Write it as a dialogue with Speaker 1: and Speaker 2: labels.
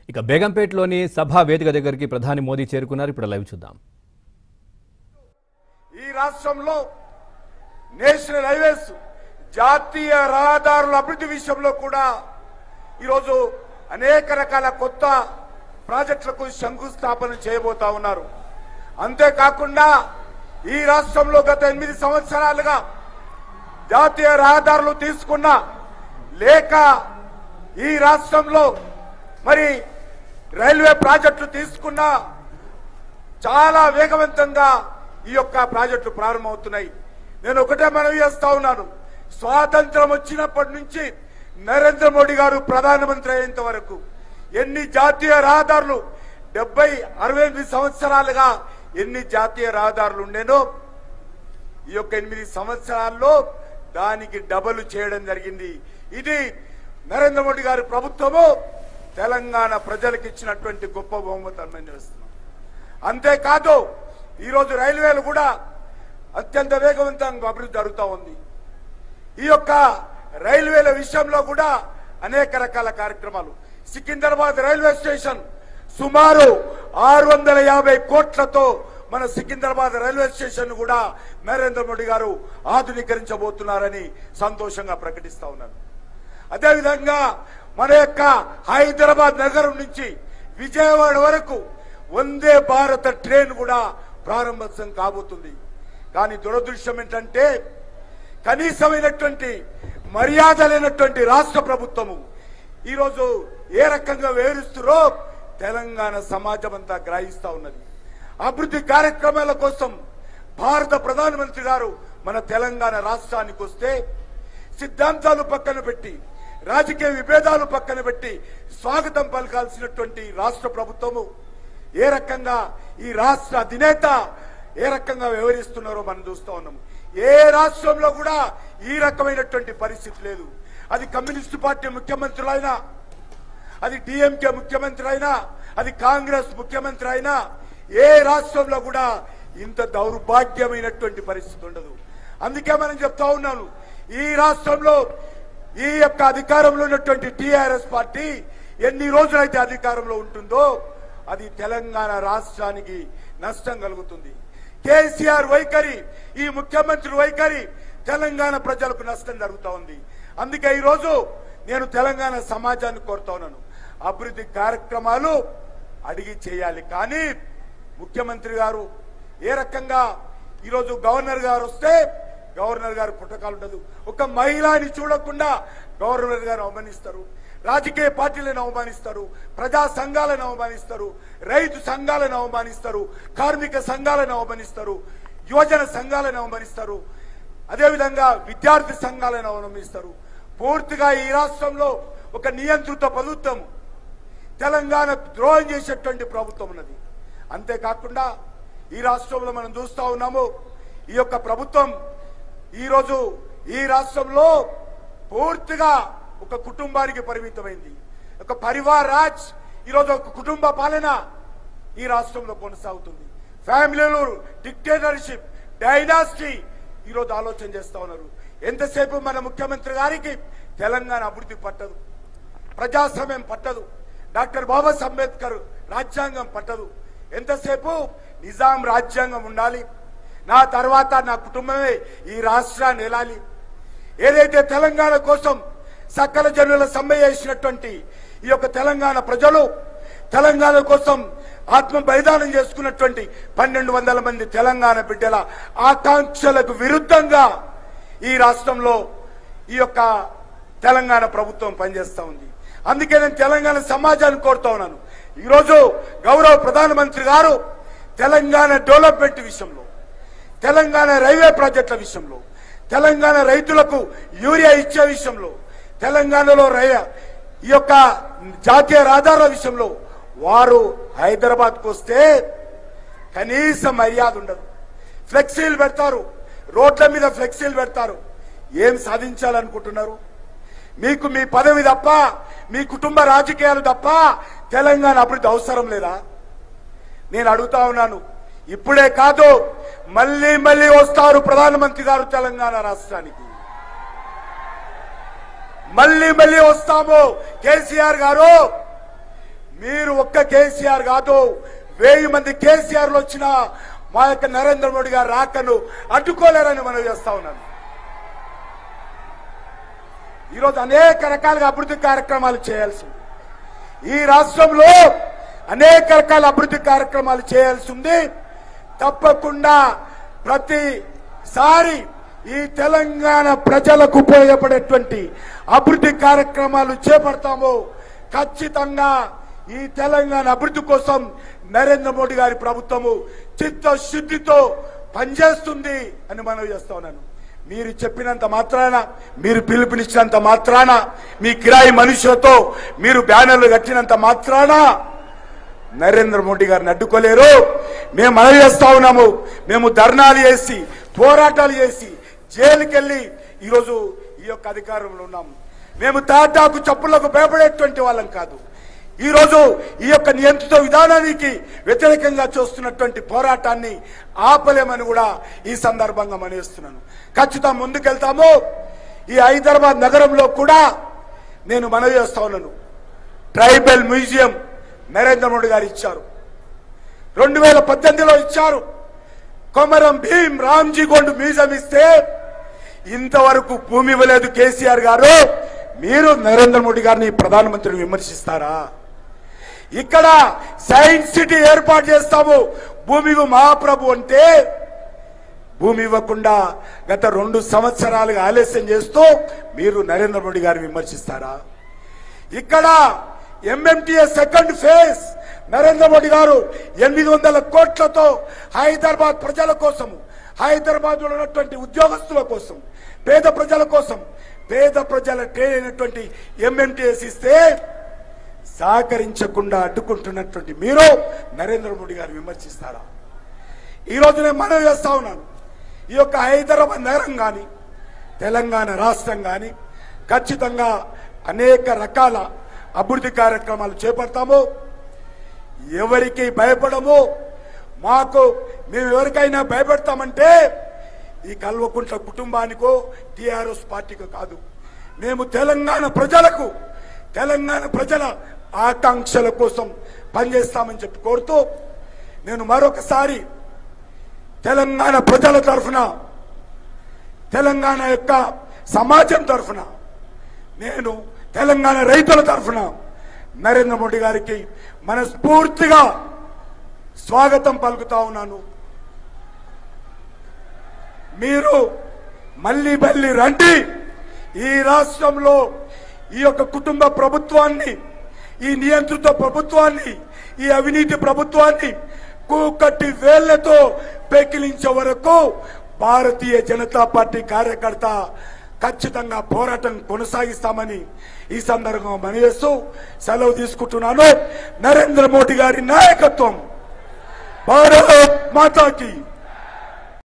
Speaker 1: ఇక బేగంపేటలోని సభా వేదిక దగ్గరికి ప్రధాని మోదీ చేరుకున్నారు ఇప్పుడు లైవ్ చూద్దాం
Speaker 2: ఈ రాష్ట్రంలో నేషనల్ హైవేస్ జాతీయ రహదారుల అభివృద్ధి విషయంలో కూడా ఈరోజు అనేక రకాల కొత్త ప్రాజెక్టులకు శంకుస్థాపన చేయబోతా ఉన్నారు అంతేకాకుండా ఈ రాష్ట్రంలో గత ఎనిమిది సంవత్సరాలుగా జాతీయ రహదారులు తీసుకున్న లేక ఈ రాష్ట్రంలో మరి రైల్వే ప్రాజెక్టులు తీసుకున్న చాలా వేగవంతంగా ఈ యొక్క ప్రాజెక్టులు ప్రారంభమవుతున్నాయి నేను ఒకటే మనవి చేస్తా ఉన్నాను స్వాతంత్రం వచ్చినప్పటి నుంచి నరేంద్ర మోడీ గారు ప్రధానమంత్రి అయ్యేంత వరకు ఎన్ని జాతీయ రహదారులు డెబ్బై అరవై ఎనిమిది సంవత్సరాలుగా ఎన్ని జాతీయ రహదారులు ఉండేనో ఈ యొక్క ఎనిమిది సంవత్సరాల్లో దానికి డబల్ చేయడం జరిగింది ఇది నరేంద్ర మోడీ గారి ప్రభుత్వము తెలంగాణ ప్రజలకు ఇచ్చినటువంటి గొప్ప బహుమతం అని చేస్తున్నాం అంతేకాదు ఈరోజు రైల్వేలు కూడా అత్యంత వేగవంతంగా అభివృద్ధి జరుగుతూ ఉంది ఈ యొక్క రైల్వేల విషయంలో కూడా అనేక రకాల కార్యక్రమాలు సికింద్రాబాద్ రైల్వే స్టేషన్ సుమారు ఆరు వందల యాభై కోట్లతో మన సికింద్రాబాద్ రైల్వే స్టేషన్ కూడా నరేంద్ర మోడీ గారు ఆధునీకరించబోతున్నారని సంతోషంగా ప్రకటిస్తా ఉన్నాను అదేవిధంగా మన యొక్క హైదరాబాద్ నగరం నుంచి విజయవాడ వరకు వందే భారత ట్రైన్ కూడా ప్రారంభోత్సవం కాబోతుంది కానీ దురదృష్టం ఏంటంటే కనీసమైనటువంటి మర్యాద లేనటువంటి రాష్ట్ర ప్రభుత్వము ఈరోజు ఏ రకంగా వివరిస్తురో తెలంగాణ సమాజం అంతా గ్రహిస్తా ఉన్నది అభివృద్ధి కార్యక్రమాల కోసం భారత ప్రధానమంత్రి గారు మన తెలంగాణ రాష్ట్రానికి వస్తే సిద్ధాంతాలు పక్కన పెట్టి రాజకీయ విభేదాలు పక్కన పెట్టి స్వాగతం పలకాల్సినటువంటి రాష్ట్ర ప్రభుత్వము ఏ రకంగా ఈ రాష్ట్ర అధినేత ఏ రకంగా వ్యవహరిస్తున్నారో మనం చూస్తా ఉన్నాము ఏ రాష్ట్రంలో కూడా ఈ రకమైనటువంటి పరిస్థితి లేదు అది కమ్యూనిస్టు పార్టీ ముఖ్యమంత్రులైనా అది డిఎంకే ముఖ్యమంత్రి అయినా అది కాంగ్రెస్ ముఖ్యమంత్రి అయినా ఏ రాష్ట్రంలో కూడా ఇంత దౌర్భాగ్యమైనటువంటి పరిస్థితి ఉండదు అందుకే మనం చెప్తా ఉన్నాను ఈ రాష్ట్రంలో ఈ యొక్క అధికారంలో ఉన్నటువంటి టిఆర్ఎస్ పార్టీ ఎన్ని రోజులైతే అధికారంలో ఉంటుందో అది తెలంగాణ రాష్ట్రానికి నష్టం కలుగుతుంది కేసీఆర్ వైఖరి ఈ ముఖ్యమంత్రి వైఖరి తెలంగాణ ప్రజలకు నష్టం జరుగుతా ఉంది అందుకే ఈ రోజు నేను తెలంగాణ సమాజాన్ని కోరుతా ఉన్నాను అభివృద్ధి కార్యక్రమాలు అడిగి చేయాలి కానీ ముఖ్యమంత్రి గారు ఏ రకంగా ఈరోజు గవర్నర్ గారు వస్తే గవర్నర్ గారు పుట్టకాలు ఉండదు ఒక మహిళని చూడకుండా గవర్నర్ గారు అవమానిస్తారు రాజకీయ పార్టీలను అవమానిస్తారు ప్రజా సంఘాలను అవమానిస్తారు రైతు సంఘాలను అవమానిస్తారు కార్మిక సంఘాలను అవమానిస్తారు యువజన సంఘాలను అవమానిస్తారు అదేవిధంగా విద్యార్థి సంఘాలను అవలంబిస్తారు పూర్తిగా ఈ రాష్ట్రంలో ఒక నియంత్రిత ప్రభుత్వం తెలంగాణ ద్రోహం చేసేటువంటి ప్రభుత్వం ఉన్నది అంతేకాకుండా ఈ రాష్ట్రంలో మనం చూస్తా ఉన్నాము ఈ యొక్క ప్రభుత్వం ఈరోజు ఈ రాష్ట్రంలో పూర్తిగా ఒక కుటుంబానికి పరిమితమైంది ఒక పరివార్ రాజ్ ఈరోజు ఒక కుటుంబ పాలన ఈ రాష్ట్రంలో కొనసాగుతుంది ఫ్యామిలీలు డిక్టేటర్షిప్ డైనాసిటీ ఈరోజు ఆలోచన చేస్తా ఉన్నారు ఎంతసేపు మన ముఖ్యమంత్రి గారికి తెలంగాణ అభివృద్ధి పట్టదు ప్రజాస్వామ్యం పట్టదు డాక్టర్ బాబాసాహెబ్ అంబేద్కర్ రాజ్యాంగం పట్టదు ఎంతసేపు నిజాం రాజ్యాంగం ఉండాలి నా తర్వాత నా కుటుంబమే ఈ రాష్ట్రాన్ని ఏలాలి ఏదైతే తెలంగాణ కోసం సకల జనుల సమ్మె చేసినటువంటి ఈ యొక్క తెలంగాణ ప్రజలు తెలంగాణ కోసం ఆత్మ బలిదానం చేసుకున్నటువంటి పన్నెండు వందల మంది తెలంగాణ బిడ్డల ఆకాంక్షలకు విరుద్ధంగా ఈ రాష్ట్రంలో ఈ యొక్క తెలంగాణ ప్రభుత్వం పనిచేస్తా ఉంది అందుకే నేను తెలంగాణ సమాజాన్ని కోరుతా ఉన్నాను ఈరోజు గౌరవ ప్రధానమంత్రి గారు తెలంగాణ డెవలప్మెంట్ విషయంలో తెలంగాణ రైల్వే ప్రాజెక్టుల విషయంలో తెలంగాణ రైతులకు యూరియా ఇచ్చే విషయంలో తెలంగాణలో రై ఈ యొక్క జాతీయ రహదారుల విషయంలో వారు హైదరాబాద్కు వస్తే కనీస మర్యాద ఉండదు ఫ్లెక్సీలు పెడతారు రోడ్ల మీద ఫ్లెక్సీలు పెడతారు ఏం సాధించాలనుకుంటున్నారు మీకు మీ పదవి తప్ప మీ కుటుంబ రాజకీయాలు తప్ప తెలంగాణ అభివృద్ధి అవసరం లేదా నేను అడుగుతా ఉన్నాను ఇప్పుడే కాదు మళ్ళీ మళ్ళీ వస్తారు ప్రధానమంత్రి గారు తెలంగాణ రాష్ట్రానికి మళ్ళీ మళ్ళీ వస్తాము కేసీఆర్ గారు మీరు ఒక్క కేసీఆర్ కాదు వెయ్యి మంది కేసీఆర్లు వచ్చిన మా యొక్క నరేంద్ర మోడీ గారు రాకను అడ్డుకోలేరని మనం చేస్తా ఉన్నాను ఈరోజు అనేక రకాలుగా అభివృద్ధి కార్యక్రమాలు చేయాల్సి ఉంది ఈ రాష్ట్రంలో అనేక రకాల అభివృద్ధి కార్యక్రమాలు చేయాల్సి ఉంది తప్పకుండా ప్రతిసారి ఈ తెలంగాణ ప్రజలకు ఉపయోగపడేటువంటి అభివృద్ధి కార్యక్రమాలు చేపడతాము ఖచ్చితంగా ఈ తెలంగాణ అభివృద్ధి కోసం నరేంద్ర మోడీ గారి ప్రభుత్వము చిత్తశుద్ధితో పనిచేస్తుంది అని మనం చేస్తా ఉన్నాను మీరు చెప్పినంత మాత్రాన మీరు పిలుపునిచ్చినంత మాత్రాన మీ కిరాయి మనుషులతో మీరు బ్యానర్లు కట్టినంత మాత్రాన నరేంద్ర మోడీ గారిని అడ్డుకోలేరు మేము మనవి చేస్తా ఉన్నాము మేము ధర్నాలు చేసి పోరాటాలు చేసి జైలుకి వెళ్ళి ఈరోజు ఈ యొక్క అధికారంలో ఉన్నాము మేము తాటాకు చప్పులకు భయపడేటువంటి వాళ్ళం కాదు ఈ రోజు ఈ యొక్క నియంత్రిత విధానానికి వ్యతిరేకంగా చూస్తున్నటువంటి పోరాటాన్ని ఆపలేమని కూడా ఈ సందర్భంగా మనవిస్తున్నాను ఖచ్చితంగా ముందుకెళ్తాము ఈ హైదరాబాద్ నగరంలో కూడా నేను మనవి చేస్తా ఉన్నాను ట్రైబల్ మ్యూజియం నరేంద్ర మోడీ గారు ఇచ్చారు రెండు వేల పద్దెనిమిదిలో ఇచ్చారు కొమరం భీం రామ్జీ గోండ్ మ్యూజియం ఇస్తే ఇంతవరకు భూమి ఇవ్వలేదు కేసీఆర్ గారు మీరు నరేంద్ర మోడీ గారిని ప్రధానమంత్రిని విమర్శిస్తారా ఇక్కడ సైన్స్ సిటీ ఏర్పాటు చేస్తాము భూమి ఇవ్వు మహాప్రభు అంటే భూమి ఇవ్వకుండా గత రెండు సంవత్సరాలుగా ఆలస్యం చేస్తూ మీరు నరేంద్ర మోడీ గారిని విమర్శిస్తారా ఇక్కడ MMTS second phase Narendra Modi garu ఎనిమిది వందల కోట్లతో హైదరాబాద్ ప్రజల కోసం హైదరాబాద్ లో ఉన్నటువంటి ఉద్యోగస్తుల కోసం పేద ప్రజల కోసం పేద ప్రజల ట్రైన్ అయినటువంటి ఎంఎంటీఎస్ ఇస్తే సహకరించకుండా అడ్డుకుంటున్నటువంటి మీరు నరేంద్ర మోడీ గారు విమర్శిస్తారా ఈ రోజు నేను మనవి చేస్తా ఉన్నాను ఈ యొక్క హైదరాబాద్ నగరం కానీ తెలంగాణ రాష్ట్రం కానీ ఖచ్చితంగా అనేక రకాల అభివృద్ధి కార్యక్రమాలు చేపడతాము ఎవరికి భయపడము మాకు మేము ఎవరికైనా భయపెడతామంటే ఈ కల్వకుంట్ల కుటుంబానికో టిఆర్ఎస్ పార్టీకో కాదు మేము తెలంగాణ ప్రజలకు తెలంగాణ ప్రజల ఆకాంక్షల కోసం పనిచేస్తామని చెప్పి కోరుతూ నేను మరొకసారి తెలంగాణ ప్రజల తరఫున తెలంగాణ యొక్క సమాజం తరఫున నేను తెలంగాణ రైతుల తరఫున నరేంద్ర మోడీ గారికి మనస్ఫూర్తిగా స్వాగతం పలుకుతా ఉన్నాను మీరు మళ్ళీ మళ్ళీ రండి ఈ రాష్ట్రంలో ఈ యొక్క కుటుంబ ప్రభుత్వాన్ని ఈ నియంత్రిత ప్రభుత్వాన్ని ఈ అవినీతి ప్రభుత్వాన్ని కూకట్టి వేళ్లతో పెకిలించే వరకు భారతీయ జనతా పార్టీ కార్యకర్త ఖచ్చితంగా పోరాటం కొనసాగిస్తామని ఈ సందర్భంగా మనవేస్తూ సెలవు తీసుకుంటున్నాను నరేంద్ర మోడీ గారి నాయకత్వం భారత్ మాతాకి